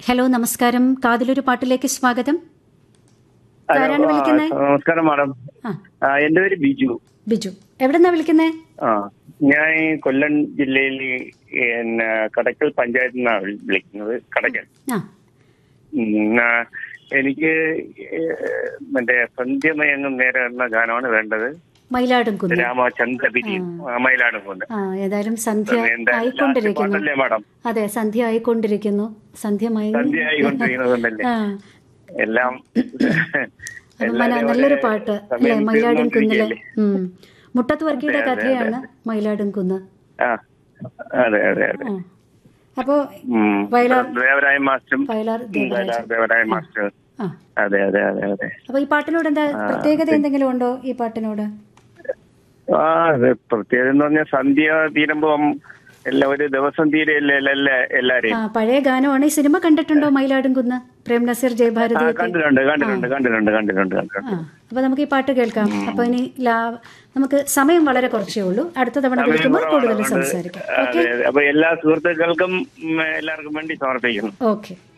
Hello നമസ്കാരം കാതിലൊരു പാട്ടിലേക്ക് സ്വാഗതം ആരാണ് വിളിക്കുന്നേ ആ, നമസ്കാരം മാഡം ആ ആ, എന്റെ പേര് ബിജു ബിജു എവിടെന്നാ വിളിക്കുന്നേ ആ ഞാൻ ഈ കൊല്ലം ജില്ലയിൽ പിന്നെ കടക്കൽ പഞ്ചായത്തിൽ നിന്നാണ് വിളിക്കുന്നത് കടക്കൽ ആ ഉം, ആ, എനിക്ക് ഏഹ്, മറ്റേ സന്ധ്യമയങ്ങും നേരെ എന്ന ഗാനമാണ് വേണ്ടത് മയിലാടും കുന്ന് രാമചന്ദ്രപിരി മയിലാടും കൊണ്ട് ആ ഏതായാലും സന്ധ്യ എന്റെ ലാസ്റ്റ് ആയിക്കൊണ്ടിരിക്കുന്നു പാട്ടല്ലേ മാഡം അതെ സന്ധ്യ ആയിക്കൊണ്ടിരിക്കുന്നു സന്ധ്യ മയങ്ങി സന്ധ്യ ആയിക്കൊണ്ടിരിക്കുന്നതുകൊണ്ടല്ലേ ആ എല്ലാം അത് മന- എല്ലാവരും നല്ലൊരു ഒരേ പാട്ട് അല്ലേ സമയം മയിലാടും കുന്നിലെ തീർന്നുകൊണ്ടിരിക്കുകയല്ലേ? ഉം മുട്ടത്ത് വർക്കിയുടെ കഥയാണ് മയിലാടും കുന്ന് ആ അതെ അതെ അതെ ആ അപ്പോ ഉം. വയലാർ ദേവരായ മാസ്റ്ററും വയലാർ ഉം, ദേവരാജ് വയലാർ ദേവരായ മാസ്റ്റർ ആ അതെ അതെ അതെ അതെ അപ്പൊ ഈ പാട്ടിനോട് എന്താ പ്രത്യേകത എന്തെങ്കിലും ഉണ്ടോ ഈ പാട്ടിനോട് ആ അത് പ്രത്യേകത എന്ന് പറഞ്ഞാൽ സന്ധ്യ തീരുമ്പോ എല്ലാ ഒരു ദിവസം തീരെയല്ലേ എല്ലാ എല്ലാരെയും ആ പഴയ ഗാനമാണ് ഈ സിനിമ കണ്ടിട്ടുണ്ടോ മയിലാടും കുന്ന് പ്രേം നസീർ ആ ജയഭാരതി ഒക്കെ കണ്ടിട്ടുണ്ട് കണ്ടിട്ടുണ്ട് കണ്ടിട്ടുണ്ട് കണ്ടിട്ടുണ്ട് കണ്ടിട്ടുണ്ട് ആ അപ്പൊ നമുക്ക് ഈ പാട്ട് കേൾക്കാം അപ്പൊ ഇനി ലാ നമുക്ക് സമയം വളരെ കുറച്ചേ ഉള്ളൂ അടുത്ത തവണ വിളിക്കുമ്പോൾ കൂടുതൽ സംസാരിക്കാം അതെ അതെ അപ്പൊ എല്ലാ സുഹൃത്തുക്കൾക്കും ഉം, എല്ലാവർക്കും വേണ്ടി സമർപ്പിക്കുന്നു ഓക്കെ